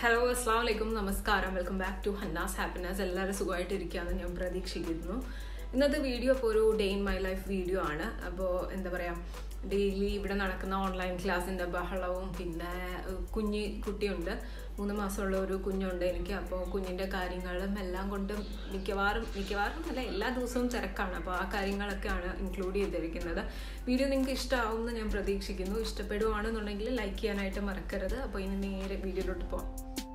Hello അസ്സാം വലൈക്കും നമസ്കാരം welcome back to Hanna's happiness എല്ലാവരും സുഖമായിട്ട് ഇരിക്കുകയെന്ന് ഞാൻ പ്രതീക്ഷിക്കുന്നു ഇന്നത്തെ വീഡിയോ ഇപ്പോൾ ഒരു day in my life video ആണ് അപ്പോൾ എന്താ പറയുക ഡെയിലി ഇവിടെ നടക്കുന്ന ഓൺലൈൻ ക്ലാസ്സിൻ്റെ ബഹളവും പിന്നെ ഏഹ്, കുഞ്ഞി കുട്ടിയുണ്ട് മൂന്ന് മാസമുള്ള ഒരു കുഞ്ഞുണ്ട് എനിക്ക് അപ്പോൾ കുഞ്ഞിൻ്റെ കാര്യങ്ങളും എല്ലാം കൊണ്ടും മിക്കവാറും മിക്കവാറും അല്ല എല്ലാ ദിവസവും തിരക്കാണ് അപ്പോൾ ആ കാര്യങ്ങളൊക്കെയാണ് ഇൻക്ലൂഡ് ചെയ്തിരിക്കുന്നത് വീഡിയോ നിങ്ങൾക്ക് ഇഷ്ടമാവുമെന്ന് ഞാൻ പ്രതീക്ഷിക്കുന്നു ഇഷ്ടപ്പെടുവാണെന്നുണ്ടെങ്കിൽ ലൈക്ക് ചെയ്യാനായിട്ട് മറക്കരുത് അപ്പോൾ ഇനി നേരെ വീഡിയോയിലോട്ട് പോകാം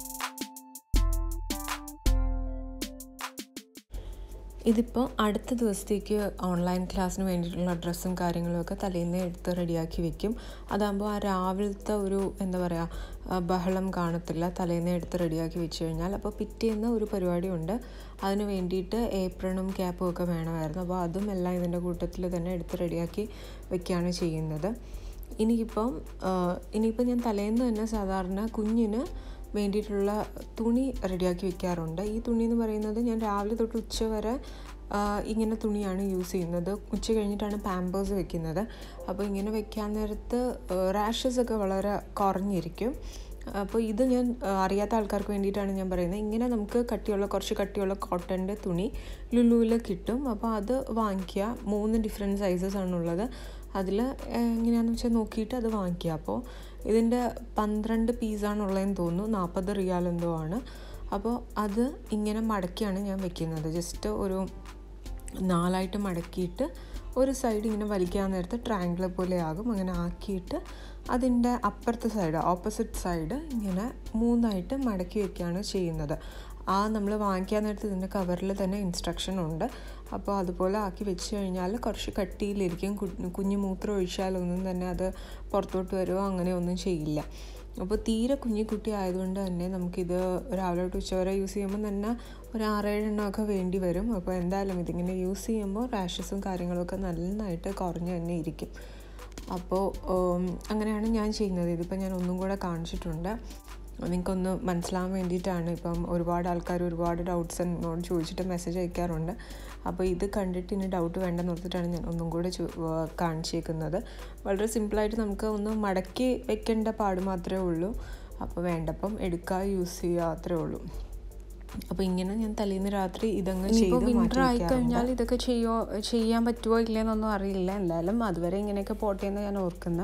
ഇതിപ്പോൾ അടുത്ത ദിവസത്തേക്ക് ഓൺലൈൻ ക്ലാസ്സിന് വേണ്ടിയിട്ടുള്ള ഡ്രസ്സും കാര്യങ്ങളുമൊക്കെ തലേന്ന് എടുത്ത് റെഡിയാക്കി വെക്കും അതാകുമ്പോൾ ആ രാവിലത്തെ ഒരു എന്താ പറയുക ബഹളം കാണത്തില്ല തലേന്ന് എടുത്ത് റെഡിയാക്കി വെച്ച് കഴിഞ്ഞാൽ അപ്പോൾ പിറ്റേന്ന് ഒരു പരിപാടിയുണ്ട് അതിന് വേണ്ടിയിട്ട് ഏപ്രണും ക്യാപ്പും ഒക്കെ വേണമായിരുന്നു അപ്പോൾ അതും എല്ലാം ഇതിൻ്റെ കൂട്ടത്തിൽ തന്നെ എടുത്ത് റെഡിയാക്കി വെക്കുകയാണ് ചെയ്യുന്നത് ഇനിയിപ്പം ഇനിയിപ്പം ഞാൻ തലേന്ന് തന്നെ സാധാരണ കുഞ്ഞിന് വേണ്ടിയിട്ടുള്ള തുണി റെഡിയാക്കി വെക്കാറുണ്ട് ഈ തുണി എന്ന് പറയുന്നത് ഞാൻ രാവിലെ തൊട്ട് ഉച്ച വരെ ആ, ഇങ്ങനെ തുണിയാണ് യൂസ് ചെയ്യുന്നത് ഉച്ച കഴിഞ്ഞിട്ടാണ് പാമ്പേഴ്സ് വെക്കുന്നത് അപ്പോൾ ഇങ്ങനെ വെക്കാൻ നേരത്ത് റാഷസ് ഒക്കെ വളരെ കുറഞ്ഞിരിക്കും അപ്പോൾ ഇത് ഞാൻ ആ, അറിയാത്ത ആൾക്കാർക്ക് വേണ്ടിയിട്ടാണ് ഞാൻ പറയുന്നത് ഇങ്ങനെ നമുക്ക് കട്ടിയുള്ള കുറച്ച് കട്ടിയുള്ള കോട്ടൻ്റെ തുണി ലുലുവിൽ കിട്ടും അപ്പോൾ അത് വാങ്ങിക്കുക മൂന്ന് ഡിഫറെൻറ്റ് സൈസസ് ആണുള്ളത് അതിൽ എങ്ങനെയാണെന്ന് വെച്ചാൽ നോക്കിയിട്ട് അത് വാങ്ങിക്കുക അപ്പോൾ ഇതിൻ്റെ പന്ത്രണ്ട് പീസാണുള്ളതെന്ന് തോന്നുന്നു നാൽപ്പത് റിയാൽ എന്തോ ആണ് അപ്പോൾ അത് ഇങ്ങനെ മടക്കിയാണ് ഞാൻ വെക്കുന്നത് ജസ്റ്റ് ഒരു നാലായിട്ട് മടക്കിയിട്ട് ഒരു സൈഡ് ഇങ്ങനെ വലിക്കാൻ നേരത്ത് ട്രയാങ്കിൾ പോലെ ആകും അങ്ങനെ ആക്കിയിട്ട് അതിൻ്റെ അപ്പുറത്തെ സൈഡ് ഓപ്പോസിറ്റ് സൈഡ് ഇങ്ങനെ മൂന്നായിട്ട് മടക്കി വെക്കുകയാണ് ചെയ്യുന്നത് ആ നമ്മൾ വാങ്ങിക്കാൻ നേരത്ത് ഇതിൻ്റെ കവറിൽ തന്നെ ഇൻസ്ട്രക്ഷൻ ഉണ്ട് അപ്പോൾ അതുപോലെ ആക്കി വെച്ച് കഴിഞ്ഞാൽ കുറച്ച് കട്ടിയിലിരിക്കും കു- കുഞ്ഞ് മൂത്രം ഒഴിച്ചാലൊന്നും തന്നെ അത് പുറത്തോട്ട് വരുമോ അങ്ങനെ ഒന്നും ചെയ്യില്ല അപ്പോൾ തീരെ കുഞ്ഞി കുട്ടി ആയതുകൊണ്ട് തന്നെ നമുക്കിത് രാവിലെ തൊട്ട് ഉച്ചവരെ യൂസ് ചെയ്യുമ്പോൾ തന്നെ ഒരു ആറേഴെണ്ണമൊക്കെ വേണ്ടി വരും അപ്പോൾ എന്തായാലും ഇതിങ്ങനെ യൂസ് ചെയ്യുമ്പോൾ റാഷസും കാര്യങ്ങളൊക്കെ നന്നായിട്ട് കുറഞ്ഞു തന്നെ ഇരിക്കും അപ്പോൾ ഉം, അങ്ങനെയാണ് ഞാൻ ചെയ്യുന്നത് ഇതിപ്പോൾ ഞാൻ ഒന്നും കൂടെ കാണിച്ചിട്ടുണ്ട് നിങ്ങൾക്കൊന്ന് മനസ്സിലാവാൻ വേണ്ടിയിട്ടാണ് ഇപ്പം ഒരുപാട് ആൾക്കാർ ഒരുപാട് ഡൗട്ട്സ് എന്നോട് ചോദിച്ചിട്ട് മെസ്സേജ് അയക്കാറുണ്ട് അപ്പോൾ ഇത് കണ്ടിട്ട് ഇനി ഡൗട്ട് വേണ്ടെന്ന് ഓർത്തിട്ടാണ് ഞാൻ ഒന്നും കൂടെ ചോ- ആ, കാണിച്ചേക്കുന്നത് വളരെ സിമ്പിളായിട്ട് നമുക്ക് ഒന്ന് മടക്കി വെക്കേണ്ട പാട് മാത്രമേ ഉള്ളൂ അപ്പോൾ വേണ്ടപ്പം എടുക്കുക യൂസ് ചെയ്യുക അത്രേ ഉള്ളൂ അപ്പോൾ ഇങ്ങനെ ഞാൻ തലേന്ന് രാത്രി ഇതങ്ങ് ചെയ്ത് മാറ്റി വിൻ്റർ ആയി വെക്കാറുണ്ട്. കഴിഞ്ഞാൽ ഇതൊക്കെ ചെയ്യോ ചെയ്യാൻ പറ്റുമോ ഇല്ലയെന്നൊന്നും അറിയില്ല എന്തായാലും അതുവരെ ഇങ്ങനെയൊക്കെ പോട്ടെ എന്ന് ഞാൻ ഓർക്കുന്ന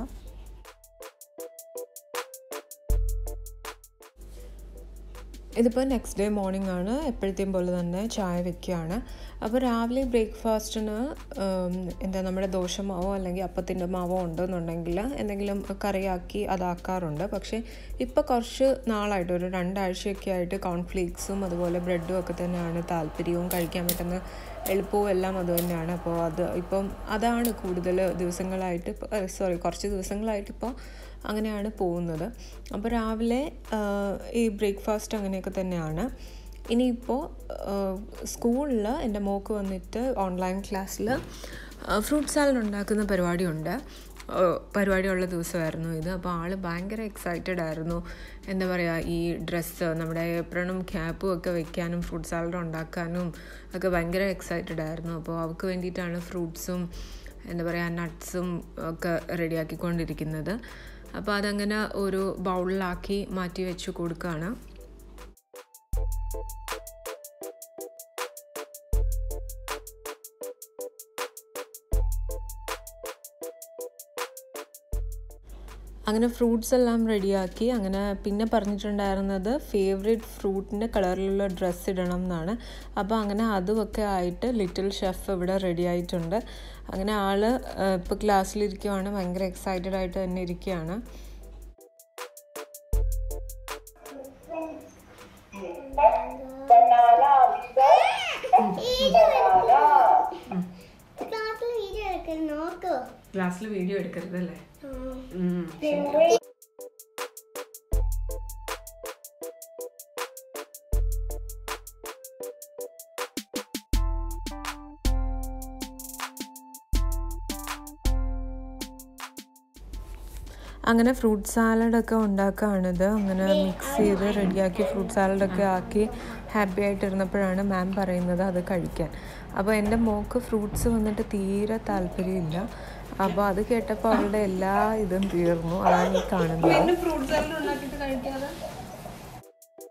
ഇതിപ്പോൾ നെക്സ്റ്റ് ഡേ മോർണിംഗ് ആണ് എപ്പോഴത്തെയും പോലെ തന്നെ ചായ വെക്കുകയാണ് അപ്പോൾ രാവിലെ ബ്രേക്ക്ഫാസ്റ്റിന് എന്താ നമ്മുടെ ദോശമാവോ അല്ലെങ്കിൽ അപ്പത്തിൻ്റെ മാവോ ഉണ്ടെന്നുണ്ടെങ്കിൽ എന്തെങ്കിലും കറിയാക്കി അതാക്കാറുണ്ട് പക്ഷേ ഇപ്പോൾ കുറച്ച് നാളായിട്ട് ഒരു രണ്ടാഴ്ചയൊക്കെ ആയിട്ട് കോൺഫ്ലേക്സും അതുപോലെ ബ്രെഡും ഒക്കെ തന്നെയാണ് താല്പര്യവും കഴിക്കാൻ പറ്റുന്ന എളുപ്പവും എല്ലാം അത് തന്നെയാണ് അപ്പോൾ അത് ഇപ്പം അതാണ് കൂടുതൽ ദിവസങ്ങളായിട്ട് സോറി കുറച്ച് ദിവസങ്ങളായിട്ട് ഇപ്പോൾ അങ്ങനെയാണ് പോകുന്നത് അപ്പോൾ രാവിലെ ആ, ഈ ബ്രേക്ക്ഫാസ്റ്റ് അങ്ങനെയൊക്കെ തന്നെയാണ് ഇനിയിപ്പോൾ സ്കൂളിൽ എൻ്റെ മോക്ക് വന്നിട്ട് ഓൺലൈൻ ക്ലാസ്സിൽ ഫ്രൂട്ട് സാലഡ് ഉണ്ടാക്കുന്ന പരിപാടിയുണ്ട് ആ, പരിപാടിയുള്ള ദിവസമായിരുന്നു ഇത് അപ്പോൾ ആൾ ഭയങ്കര എക്സൈറ്റഡ് ആയിരുന്നു എന്താ പറയുക ഈ ഡ്രസ്സ് നമ്മുടെ ഏപ്രണും ക്യാപ്പും ഒക്കെ വെക്കാനും ഫ്രൂട്ട് സാലഡ് ഉണ്ടാക്കാനും ഒക്കെ ഭയങ്കര എക്സൈറ്റഡ് ആയിരുന്നു അപ്പോൾ അവൾക്ക് വേണ്ടിയിട്ടാണ് ഫ്രൂട്ട്സും എന്താ പറയുക നട്ട്സും ഒക്കെ റെഡിയാക്കിക്കൊണ്ടിരിക്കുന്നത് അപ്പോൾ അതങ്ങനെ ഒരു ബൗളിലാക്കി മാറ്റി വെച്ച് കൊടുക്കുകയാണ് അങ്ങനെ ഫ്രൂട്ട്സ് എല്ലാം റെഡിയാക്കി അങ്ങനെ പിന്നെ പറഞ്ഞിട്ടുണ്ടായിരുന്നത് ഫേവറേറ്റ് ഫ്രൂട്ടിൻ്റെ കളറിലുള്ള ഡ്രസ്സ് ഇടണം എന്നാണ് അപ്പോൾ അങ്ങനെ അതുമൊക്കെ ആയിട്ട് ലിറ്റിൽ ഷെഫ് ഇവിടെ റെഡി ആയിട്ടുണ്ട് അങ്ങനെ ആൾ ഇപ്പോൾ ക്ലാസ്സിലിരിക്കുവാണ് ഭയങ്കര എക്സൈറ്റഡ് ആയിട്ട് തന്നെ ഇരിക്കുകയാണ് ക്ലാസ്സിൽ വീഡിയോ എടുക്കണം നോക്കൂ ക്ലാസ്സിൽ വീഡിയോ എടുക്കരുതല്ലേ അങ്ങനെ ഫ്രൂട്ട് സാലഡൊക്കെ ഉണ്ടാക്കുകയാണിത് അങ്ങനെ മിക്സ് ചെയ്ത് റെഡിയാക്കി ഫ്രൂട്ട് സാലഡൊക്കെ ആക്കി ഹാപ്പി ആയിട്ടിരുന്നപ്പോഴാണ് മാം പറയുന്നത് അത് കഴിക്കാൻ അപ്പോൾ എൻ്റെ മോക്ക് ഫ്രൂട്ട്സ് വന്നിട്ട് തീരെ താല്പര്യമില്ല അപ്പോൾ അത് കേട്ടപ്പോൾ അവളുടെ എല്ലാ ഇതും തീർന്നു അതാണ് ഈ കാണുന്നത് ഫ്രൂട്ട് സാലഡ് ഉണ്ടാക്കിയിട്ട് കഴിക്കാതെ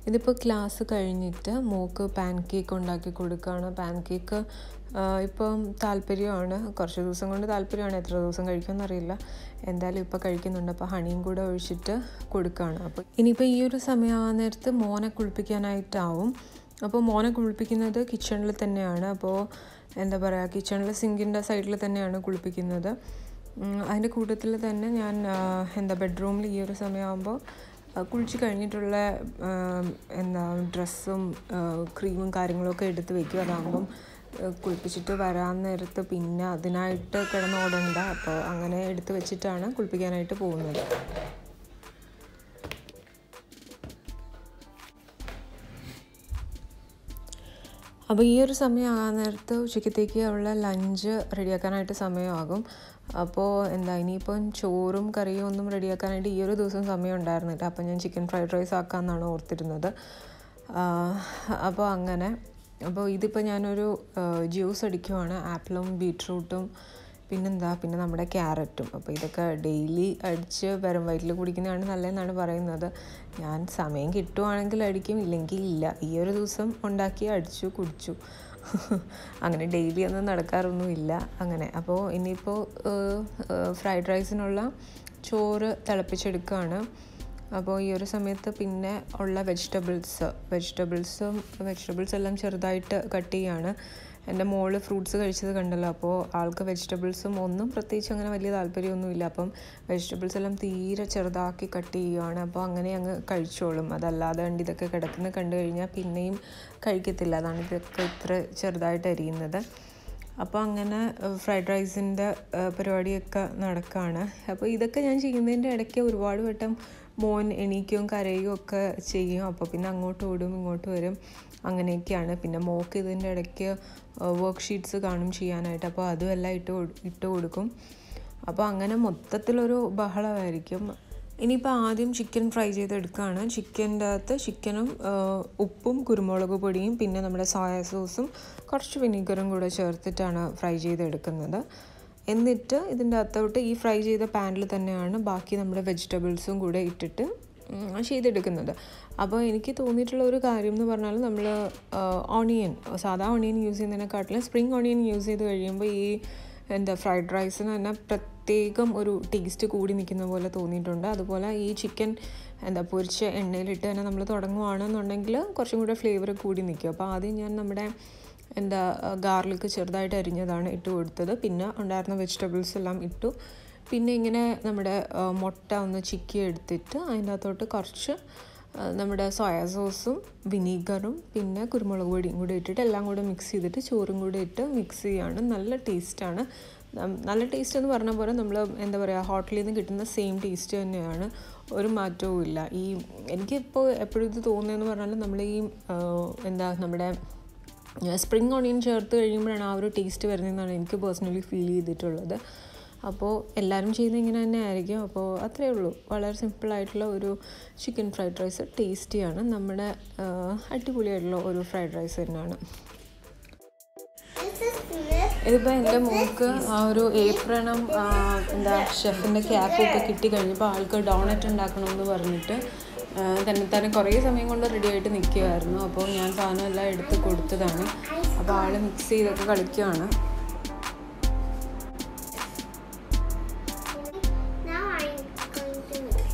ഇതിപ്പോൾ ക്ലാസ് കഴിഞ്ഞിട്ട് മോക്ക് പാൻ കേക്ക് ഉണ്ടാക്കി കൊടുക്കുകയാണ് പാൻ കേക്ക് ഇപ്പം താല്പര്യമാണ് കുറച്ച് ദിവസം കൊണ്ട് താല്പര്യമാണ് എത്ര ദിവസം കഴിക്കുമെന്ന് അറിയില്ല എന്തായാലും ഇപ്പോൾ കഴിക്കുന്നുണ്ട് അപ്പോൾ ഹണിയും കൂടെ ഒഴിച്ചിട്ട് കൊടുക്കുകയാണ് അപ്പോൾ ഇനിയിപ്പോൾ ഈ ഒരു സമയമാകാൻ നേരത്ത് മോനെ കുളിപ്പിക്കാനായിട്ടാവും അപ്പോൾ മോനെ കുളിപ്പിക്കുന്നത് കിച്ചണിൽ തന്നെയാണ് അപ്പോൾ എന്താ പറയുക കിച്ചണിൽ സിങ്കിൻ്റെ സൈഡിൽ തന്നെയാണ് കുളിപ്പിക്കുന്നത് ഉം, അതിൻ്റെ കൂട്ടത്തിൽ തന്നെ ഞാൻ ആ, എന്താ ബെഡ്റൂമിൽ ഈ ഒരു സമയമാകുമ്പോൾ കുളിച്ച് കഴിഞ്ഞിട്ടുള്ള ആ, എന്താ ഡ്രസ്സും ക്രീമും കാര്യങ്ങളൊക്കെ എടുത്ത് വെക്കും അതാകുമ്പം ആ, കുളിപ്പിച്ചിട്ട് വരാൻ നേരത്ത് പിന്നെ അതിനായിട്ട് കിടന്നോടണ്ട അപ്പോൾ അങ്ങനെ എടുത്ത് വെച്ചിട്ടാണ് കുളിപ്പിക്കാനായിട്ട് പോകുന്നത് അപ്പോൾ ഈ ഒരു സമയമാകാൻ നേരത്ത് ഉച്ചക്കത്തേക്ക് ഉള്ള ലഞ്ച് റെഡിയാക്കാനായിട്ട് സമയമാകും അപ്പോൾ എന്താ ഇനിയിപ്പം ചോറും കറിയും ഒന്നും റെഡിയാക്കാനായിട്ട് ഈ ഒരു ദിവസം സമയം ഉണ്ടായിരുന്നില്ല അപ്പോൾ ഞാൻ ചിക്കൻ ഫ്രൈഡ് റൈസ് ആക്കാമെന്നാണ് ഓർത്തിരുന്നത് അപ്പോൾ അങ്ങനെ അപ്പോൾ ഇതിപ്പോൾ ഞാനൊരു ജ്യൂസ് അടിക്കുവാണ് ആപ്പിളും ബീട്രൂട്ടും പിന്നെന്താ പിന്നെ നമ്മുടെ ക്യാരറ്റും അപ്പോൾ ഇതൊക്കെ ഡെയിലി അടിച്ച് വെറും വയറ്റിൽ കുടിക്കുന്നതാണ് നല്ലതെന്നാണ് പറയുന്നത് ഞാൻ സമയം കിട്ടുവാണെങ്കിൽ അടിക്കും ഇല്ലെങ്കിൽ ഇല്ല ഈ ഒരു ദിവസം ഉണ്ടാക്കി അടിച്ചു കുടിച്ചു അങ്ങനെ ഡെയിലി ഒന്നും നടക്കാറൊന്നുമില്ല അങ്ങനെ അപ്പോൾ ഇനിയിപ്പോൾ ഫ്രൈഡ് റൈസിനുള്ള ചോറ് തിളപ്പിച്ചെടുക്കുകയാണ് അപ്പോൾ ഈ ഒരു സമയത്ത് പിന്നെ ഉള്ള വെജിറ്റബിൾസ് വെജിറ്റബിൾസും വെജിറ്റബിൾസ് എല്ലാം ചെറുതായിട്ട് കട്ട് ചെയ്യാണ് എൻ്റെ മോള് ഫ്രൂട്ട്സ് കഴിച്ചത് കണ്ടല്ലോ അപ്പോൾ ആൾക്ക് വെജിറ്റബിൾസും ഒന്നും പ്രത്യേകിച്ച് അങ്ങനെ വലിയ താല്പര്യമൊന്നുമില്ല അപ്പം വെജിറ്റബിൾസ് എല്ലാം തീരെ ചെറുതാക്കി കട്ട് ചെയ്യുകയാണ് അപ്പോൾ അങ്ങനെ അങ്ങ് കഴിച്ചോളും അതല്ലാതെ കണ്ട് ഇതൊക്കെ കിടക്കുന്ന കണ്ടു കഴിഞ്ഞാൽ പിന്നെയും കഴിക്കത്തില്ല അതാണ് ഇതൊക്കെ ഇത്ര ചെറുതായിട്ട് അരിയുന്നത് അപ്പോൾ അങ്ങനെ ഫ്രൈഡ് റൈസിൻ്റെ പരിപാടിയൊക്കെ നടക്കുകയാണ് അപ്പോൾ ഇതൊക്കെ ഞാൻ ചെയ്യുന്നതിൻ്റെ ഇടയ്ക്ക് ഒരുപാട് വട്ടം മോൻ എണീക്കുകയും കരയുകയും ഒക്കെ ചെയ്യും അപ്പോൾ പിന്നെ അങ്ങോട്ട് ഓടും ഇങ്ങോട്ട് വരും അങ്ങനെയൊക്കെയാണ് പിന്നെ മോക്ക് ഇതിൻ്റെ ഇടയ്ക്ക് വർക്ക് ഷീറ്റ്സ് കാണും ചെയ്യാനായിട്ട് അപ്പോൾ അതും എല്ലാം ഇട്ട് കൊടു- ഇട്ട് കൊടുക്കും അപ്പോൾ അങ്ങനെ മൊത്തത്തിലൊരു ബഹളമായിരിക്കും ഇനിയിപ്പോൾ ആദ്യം ചിക്കൻ ഫ്രൈ ചെയ്തെടുക്കുകയാണ് ചിക്കൻ്റെ അകത്ത് ചിക്കനും ഉപ്പും കുരുമുളക് പൊടിയും പിന്നെ നമ്മുടെ സോയ സോസും കുറച്ച് വിനീഗറും കൂടെ ചേർത്തിട്ടാണ് ഫ്രൈ ചെയ്തെടുക്കുന്നത് എന്നിട്ട് ഇതിൻ്റെ അകത്തോട്ട് ഈ ഫ്രൈ ചെയ്ത പാനിൽ തന്നെയാണ് ബാക്കി നമ്മുടെ വെജിറ്റബിൾസും കൂടെ ഇട്ടിട്ട് ഉം, ചെയ്തെടുക്കുന്നത് അപ്പോൾ എനിക്ക് തോന്നിയിട്ടുള്ള ഒരു കാര്യം എന്ന് പറഞ്ഞാൽ നമ്മൾ ഓണിയൻ സാധാ ഓണിയൻ യൂസ് ചെയ്യുന്നതിനെക്കാട്ടിലും സ്പ്രിങ് ഓണിയൻ യൂസ് ചെയ്ത് കഴിയുമ്പോൾ ഈ എന്താ ഫ്രൈഡ് റൈസിന് തന്നെ പ്രത്യേകം ഒരു ടേസ്റ്റ് കൂടി നിൽക്കുന്ന പോലെ തോന്നിയിട്ടുണ്ട് അതുപോലെ ഈ ചിക്കൻ എന്താ പൊരിച്ച എണ്ണയിലിട്ട് തന്നെ നമ്മൾ തുടങ്ങുവാണെന്നുണ്ടെങ്കിൽ കുറച്ചും കൂടെ ഫ്ലേവർ കൂടി നിൽക്കും അപ്പോൾ ആദ്യം ഞാൻ നമ്മുടെ എന്താ ഗാർലിക്ക് ചെറുതായിട്ട് അരിഞ്ഞതാണ് ഇട്ട് കൊടുത്തത് പിന്നെ ഉണ്ടായിരുന്ന വെജിറ്റബിൾസ് എല്ലാം ഇട്ടു പിന്നെ ഇങ്ങനെ നമ്മുടെ ആ, മുട്ട ഒന്ന് ചിക്കി എടുത്തിട്ട് അതിൻ്റെ അകത്തോട്ട് കുറച്ച് ആ, നമ്മുടെ സോയാ സോസും വിനീഗറും പിന്നെ കുരുമുളക് പൊടിയും കൂടി ഇട്ടിട്ട് എല്ലാം കൂടെ മിക്സ് ചെയ്തിട്ട് ചോറും കൂടി ഇട്ട് മിക്സ് ചെയ്യാണ് നല്ല ടേസ്റ്റാണ് നല്ല ടേസ്റ്റ് എന്ന് പറഞ്ഞ പോലെ നമ്മൾ എന്താ പറയുക ഹോട്ടലിൽ നിന്ന് കിട്ടുന്ന സെയിം ടേസ്റ്റ് തന്നെയാണ് ഒരു മാറ്റവും ഇല്ല ഈ എനിക്കിപ്പോൾ എപ്പോഴും ഇത് തോന്നുന്നതെന്ന് പറഞ്ഞാൽ നമ്മൾ ഈ ആ, എന്താ നമ്മുടെ സ്പ്രിങ് ഓണിയൻ ചേർത്ത് കഴിയുമ്പോഴാണ് ആ ഒരു ടേസ്റ്റ് വരുന്നതെന്നാണ് എനിക്ക് പേഴ്സണലി ഫീൽ ചെയ്തിട്ടുള്ളത് അപ്പോൾ എല്ലാവരും ചെയ്യുന്നത് ഇങ്ങനെ തന്നെ ആയിരിക്കും അപ്പോൾ അത്രയേ ഉള്ളൂ വളരെ സിമ്പിളായിട്ടുള്ള ഒരു ചിക്കൻ ഫ്രൈഡ് റൈസ് ടേസ്റ്റിയാണ് നമ്മുടെ ആ, അടിപൊളിയായിട്ടുള്ള ഒരു ഫ്രൈഡ് റൈസ് തന്നെയാണ് This is Smith. ഇതിപ്പോൾ എൻ്റെ മോൾക്ക് ആ ഒരു ഏപ്രണം ആ, എന്താ ഷെഫിൻ്റെ ക്യാപ്പൊക്കെ കിട്ടി കഴിഞ്ഞപ്പോൾ ആൾക്ക് ഡോണറ്റ് ഉണ്ടാക്കണമെന്ന് പറഞ്ഞിട്ട് ആ, തന്നെ തന്നെ കുറേ സമയം കൊണ്ട് റെഡി ആയിട്ട് നിൽക്കുമായിരുന്നു അപ്പോൾ ഞാൻ സാധനം എല്ലാം എടുത്ത് കൊടുത്തതാണ് അപ്പോൾ ആൾ മിക്സ് ചെയ്തൊക്കെ കളിക്കുകയാണ് Now I'm going to mix.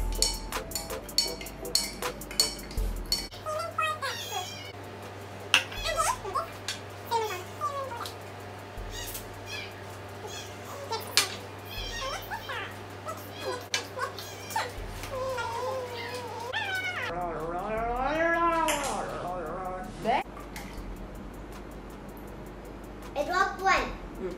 I dropped one.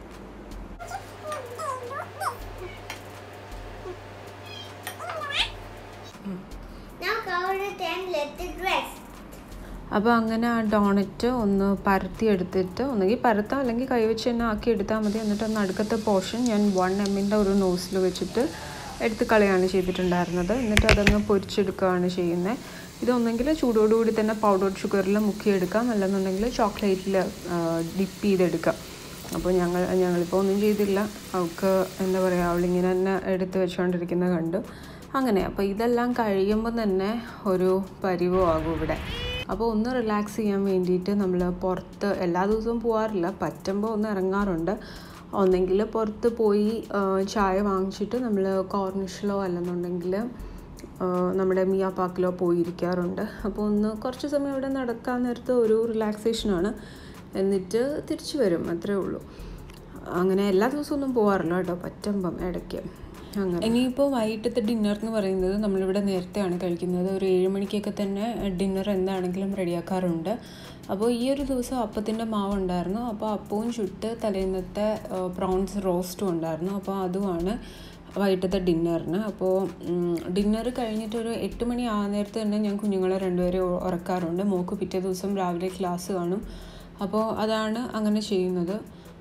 Now cover it and let it rest. അപ്പോൾ അങ്ങനെ ആ ഡോണറ്റ് ഒന്ന് പരത്തി എടുത്തിട്ട് ഒന്നുകിൽ പരത്താം അല്ലെങ്കിൽ കൈവച്ച് തന്നെ ആക്കി എടുത്താൽ മതി എന്നിട്ട് നടുക്കത്തെ പോർഷൻ ഞാൻ വൺ എമ്മിൻ്റെ ഒരു നോസിൽ വെച്ചിട്ട് എടുത്ത് കളയാണ് ചെയ്തിട്ടുണ്ടായിരുന്നത് എന്നിട്ട് അതങ്ങ് പൊരിച്ചെടുക്കുകയാണ് ചെയ്യുന്നത് ഇതൊന്നെങ്കിൽ ചൂടോടുകൂടി തന്നെ പൗഡർ ഷുഗറിൽ മുക്കിയെടുക്കാം അല്ലെന്നുണ്ടെങ്കിൽ ചോക്ലേറ്റിൽ ഡിപ്പ് ചെയ്തെടുക്കാം അപ്പോൾ ഞങ്ങൾ ഞങ്ങളിപ്പോൾ ഒന്നും ചെയ്തില്ല അവൾക്ക് എന്താ പറയുക അവളിങ്ങനെ തന്നെ എടുത്ത് വെച്ചുകൊണ്ടിരിക്കുന്നത് കണ്ടു അങ്ങനെ അപ്പോൾ ഇതെല്ലാം കഴിയുമ്പോൾ തന്നെ ഒരു പരിവമാകും ഇവിടെ അപ്പോൾ ഒന്ന് റിലാക്സ് ചെയ്യാൻ വേണ്ടിയിട്ട് നമ്മൾ പുറത്ത് എല്ലാ ദിവസവും പോകാറില്ല പറ്റുമ്പോൾ ഒന്ന് ഇറങ്ങാറുണ്ട് ഒന്നെങ്കിൽ പുറത്ത് പോയി ആ, ചായ വാങ്ങിച്ചിട്ട് നമ്മൾ കോർണിഷിലോ അല്ലെന്നുണ്ടെങ്കിൽ ആ, നമ്മുടെ മിയ പാർക്കിലോ പോയിരിക്കാറുണ്ട് അപ്പോൾ ഒന്ന് കുറച്ച് സമയം ഇവിടെ നടക്കാൻ നേരത്ത് ഒരു റിലാക്സേഷനാണ് എന്നിട്ട് തിരിച്ചു വരും അത്രേ ഉള്ളൂ അങ്ങനെ എല്ലാ ദിവസവും ഒന്നും പോകാറില്ല കേട്ടോ പറ്റുമ്പം ഇടയ്ക്ക് അങ്ങനെ ഇനിയിപ്പോൾ വൈകിട്ടത്തെ ഡിന്നർ എന്ന് പറയുന്നത് നമ്മളിവിടെ നേരത്തെയാണ് കഴിക്കുന്നത് ഒരു ഏഴ് മണിക്കൊക്കെ തന്നെ ഡിന്നർ എന്താണെങ്കിലും റെഡിയാക്കാറുണ്ട് അപ്പോൾ ഈ ഒരു ദിവസം അപ്പത്തിൻ്റെ മാവ് ഉണ്ടായിരുന്നു അപ്പോൾ അപ്പവും ചുട്ട് തലേന്നത്തെ പ്രോൺസ് റോസ്റ്റും ഉണ്ടായിരുന്നു അപ്പോൾ അതുമാണ് വൈകിട്ടത്തെ ഡിന്നറിന് അപ്പോൾ ഡിന്നർ കഴിഞ്ഞിട്ട് ഒരു എട്ട് മണി ആ നേരത്ത് തന്നെ ഞാൻ കുഞ്ഞുങ്ങളെ രണ്ടുപേരെ ഉ- ഉറക്കാറുണ്ട് മോക്ക് പിറ്റേ ദിവസം രാവിലെ ക്ലാസ് കാണും അപ്പോൾ അതാണ് അങ്ങനെ ചെയ്യുന്നത്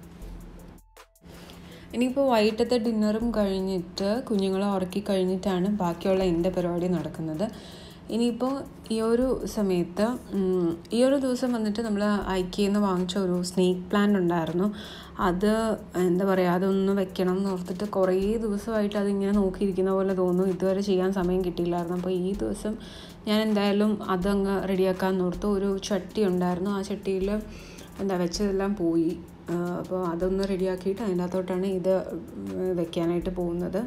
ഇനിയിപ്പോൾ വൈകിട്ടത്തെ ഡിന്നറും കഴിഞ്ഞിട്ട് കുഞ്ഞുങ്ങളെ ഉറക്കി കഴിഞ്ഞിട്ടാണ് ബാക്കിയുള്ള എൻ്റെ പരിപാടി നടക്കുന്നത് ഇനിയിപ്പോൾ ഈ ഒരു സമയത്ത് ഉം, ഈ ഒരു ദിവസം വന്നിട്ട് നമ്മൾ ഐക്കിയിൽ നിന്ന് വാങ്ങിച്ച ഒരു സ്നേക്ക് പ്ലാന്റ് ഉണ്ടായിരുന്നു അത് എന്താ പറയുക അതൊന്ന് വെക്കണം എന്ന് ഓർത്തിട്ട് കുറേ ദിവസമായിട്ട് അതിങ്ങനെ നോക്കിയിരിക്കുന്ന പോലെ തോന്നുന്നു ഇതുവരെ ചെയ്യാൻ സമയം കിട്ടിയില്ലായിരുന്നു അപ്പോൾ ഈ ദിവസം ഞാൻ എന്തായാലും അതങ്ങ് റെഡിയാക്കാൻ ഓർത്തു ഒരു ചട്ടി ഉണ്ടായിരുന്നു ആ ചട്ടിയിൽ എന്താ വെച്ചതെല്ലാം പോയി അപ്പോൾ അതൊന്ന് റെഡിയാക്കിയിട്ട് അതിൻ്റെ അകത്തോട്ടാണ് ഇത് വെക്കാനായിട്ട് പോകുന്നത്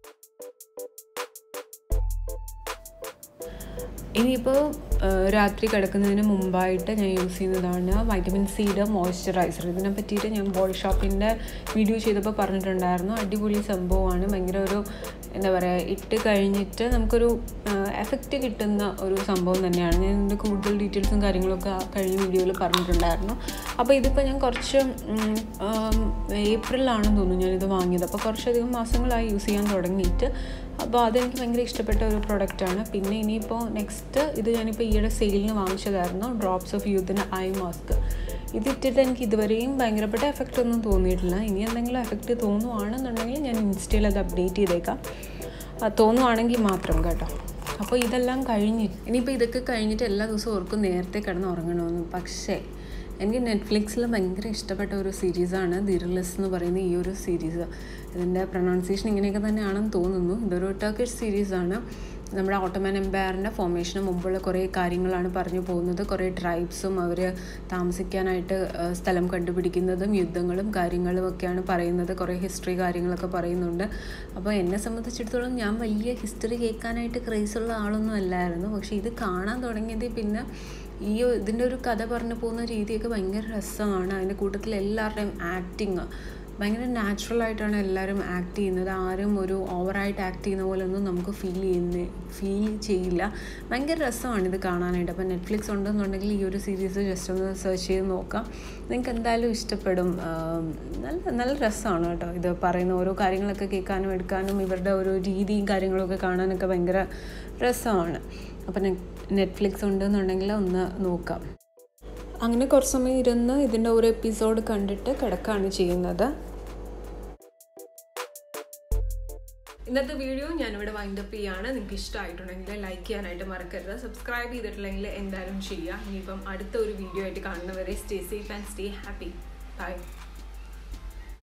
ഇനിയിപ്പോൾ രാത്രി കിടക്കുന്നതിന് മുമ്പായിട്ട് ഞാൻ യൂസ് ചെയ്യുന്നതാണ് വൈറ്റമിൻ സിയുടെ മോയ്സ്ചറൈസർ ഇതിനെ പറ്റിയിട്ട് ഞാൻ ബോഡി ഷോപ്പിൻ്റെ വീഡിയോ ചെയ്തപ്പോൾ പറഞ്ഞിട്ടുണ്ടായിരുന്നു അടിപൊളി സംഭവമാണ് ഭയങ്കര ഒരു എന്താ പറയുക ഇട്ട് കഴിഞ്ഞിട്ട് നമുക്കൊരു എഫക്റ്റ് കിട്ടുന്ന ഒരു സംഭവം തന്നെയാണ് ഞാൻ ഇതിൻ്റെ കൂടുതൽ ഡീറ്റെയിൽസും കാര്യങ്ങളൊക്കെ ആ കഴിഞ്ഞ വീഡിയോയിൽ പറഞ്ഞിട്ടുണ്ടായിരുന്നു അപ്പോൾ ഇതിപ്പോൾ ഞാൻ കുറച്ച് ഉം, ആം, ഏപ്രിലാണെന്ന് തോന്നുന്നു ഞാനിത് വാങ്ങിയത് അപ്പോൾ കുറച്ചധികം മാസങ്ങളായി യൂസ് ചെയ്യാൻ തുടങ്ങിയിട്ട് അപ്പോൾ അതെനിക്ക് ഭയങ്കര ഇഷ്ടപ്പെട്ട ഒരു പ്രൊഡക്റ്റാണ് പിന്നെ ഇനിയിപ്പോൾ നെക്സ്റ്റ് ഇത് ഞാനിപ്പോൾ ഈയിടെ സെയിലിന് വാങ്ങിച്ചതായിരുന്നു ഡ്രോപ്സ് ഓഫ് യൂത്തിന് ഐ മാസ്ക് ഇതിട്ടിട്ട് എനിക്ക് ഇതുവരെയും ഭയങ്കരപ്പെട്ട എഫക്റ്റ് ഒന്നും തോന്നിയിട്ടില്ല ഇനി എന്തെങ്കിലും എഫക്റ്റ് തോന്നുവാണെന്നുണ്ടെങ്കിൽ ഞാൻ ഇൻസ്റ്റയിൽ അത് അപ്ഡേറ്റ് ചെയ്തേക്കാം ആ, തോന്നുവാണെങ്കിൽ മാത്രം കേട്ടോ അപ്പോൾ ഇതെല്ലാം കഴിഞ്ഞ് ഇനിയിപ്പോൾ ഇതൊക്കെ കഴിഞ്ഞിട്ട് എല്ലാ ദിവസവും ഓർക്കും നേരത്തെ കിടന്ന് ഉറങ്ങണമെന്ന് പക്ഷേ എനിക്ക് നെറ്റ്ഫ്ലിക്സിൽ ഭയങ്കര ഇഷ്ടപ്പെട്ട ഒരു സീരീസാണ് ദിർലെസ് എന്ന് പറയുന്ന ഈ ഒരു സീരീസ് ഇതിൻ്റെ പ്രൊണൗൺസിയേഷൻ ഇങ്ങനെയൊക്കെ തന്നെയാണെന്ന് തോന്നുന്നു ഇതൊരു ടർക്കിഷ് സീരീസാണ് നമ്മുടെ ഓട്ടോമൻ എംപയറിൻ്റെ ഫോർമേഷന് മുമ്പുള്ള കുറേ കാര്യങ്ങളാണ് പറഞ്ഞു പോകുന്നത് കുറേ ട്രൈബ്സും അവർ താമസിക്കാനായിട്ട് ആ, സ്ഥലം കണ്ടുപിടിക്കുന്നതും യുദ്ധങ്ങളും കാര്യങ്ങളും ഒക്കെയാണ് പറയുന്നത് കുറേ ഹിസ്റ്ററി കാര്യങ്ങളൊക്കെ പറയുന്നുണ്ട് അപ്പോൾ എന്നെ സംബന്ധിച്ചിടത്തോളം ഞാൻ വലിയ ഹിസ്റ്ററി കേൾക്കാനായിട്ട് ക്രേസുള്ള ആളൊന്നും അല്ലായിരുന്നു പക്ഷേ ഇത് കാണാൻ തുടങ്ങിയത് പിന്നെ ഈ ഇതിൻ്റെ ഒരു കഥ പറഞ്ഞു പോകുന്ന രീതിയൊക്കെ ഭയങ്കര രസമാണ് അതിൻ്റെ കൂട്ടത്തിൽ എല്ലാവരുടെയും ആക്ടിങ് ഭയങ്കര നാച്ചുറൽ ആയിട്ടാണ് എല്ലാവരും ആക്ട് ചെയ്യുന്നത് ആരും ഒരു ഓവറായിട്ട് ആക്ട് ചെയ്യുന്ന പോലെ ഒന്നും നമുക്ക് ഫീൽ ചെയ്യുന്ന ഫീൽ ചെയ്യില്ല ഭയങ്കര രസമാണ് ഇത് കാണാനായിട്ട് അപ്പോൾ നെറ്റ്ഫ്ലിക്സ് ഉണ്ടെന്നുണ്ടെങ്കിൽ ഈ ഒരു സീരീസ് ജസ്റ്റ് ഒന്ന് സെർച്ച് ചെയ്ത് നോക്കാം നിങ്ങൾക്ക് എന്തായാലും ഇഷ്ടപ്പെടും ആം, നല്ല നല്ല രസമാണ് കേട്ടോ ഇത് പറയുന്ന ഓരോ കാര്യങ്ങളൊക്കെ കേൾക്കാനും എടുക്കാനും ഇവരുടെ ഓരോ രീതിയും കാര്യങ്ങളൊക്കെ കാണാനൊക്കെ ഭയങ്കര രസമാണ് അപ്പോൾ നെറ്റ്ഫ്ലിക്സ് ഉണ്ടെന്നുണ്ടെങ്കിൽ ഒന്ന് നോക്കാം അങ്ങനെ കുറച്ച് സമയം ഇരുന്ന് ഇതിൻ്റെ ഒരു എപ്പിസോഡ് കണ്ടിട്ട് കിടക്കുകയാണ് ചെയ്യുന്നത് ഇന്നത്തെ വീഡിയോ ഞാനിവിടെ വൈൻഡപ്പ് ചെയ്യാണ് നിങ്ങൾക്ക് ഇഷ്ടമായിട്ടുണ്ടെങ്കിൽ ലൈക്ക് ചെയ്യാനായിട്ട് മറക്കരുത് സബ്സ്ക്രൈബ് ചെയ്തിട്ടില്ലെങ്കിൽ എന്തായാലും ചെയ്യുക ഇനിയിപ്പം അടുത്ത ഒരു വീഡിയോ ആയിട്ട് കാണുന്നവരെ stay safe and stay happy by